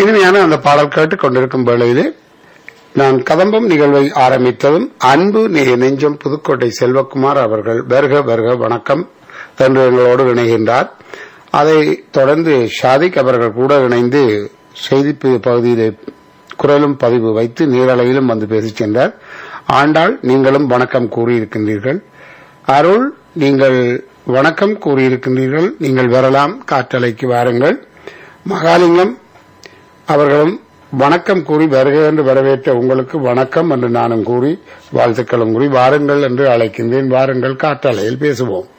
இனிமையான அந்த பாடல் கேட்டுக் கொண்டிருக்கும் வேளையிலே நான் கதம்பம் நிகழ்வை ஆரம்பித்ததும் அன்பு நெ- நெஞ்சம் புதுக்கோட்டை செல்வகுமார் அவர்கள் வருக வருக வணக்கம் என்று எங்களோடு இணைகின்றார் அதை தொடர்ந்து ஷாதிக் அவர்கள் கூட இணைந்து செய்தி பி- பகுதியிலே குரலும் பதிவு வைத்து நீரளவிலும் வந்து பேசிச் சென்றார் ஆண்டாள் நீங்களும் வணக்கம் கூறியிருக்கின்றீர்கள் அருள் நீங்கள் வணக்கம் கூறியிருக்கின்றீர்கள் நீங்கள் வரலாம் காற்றலைக்கு வாருங்கள் மகாலிங்கம் அவர்களும் வணக்கம் கூறி வருக என்று வரவேற்ற உங்களுக்கு வணக்கம் என்று நானும் கூறி வாழ்த்துக்களும் கூறி வாருங்கள் என்று அழைக்கின்றேன் வாருங்கள் காற்றலையில் பேசுவோம்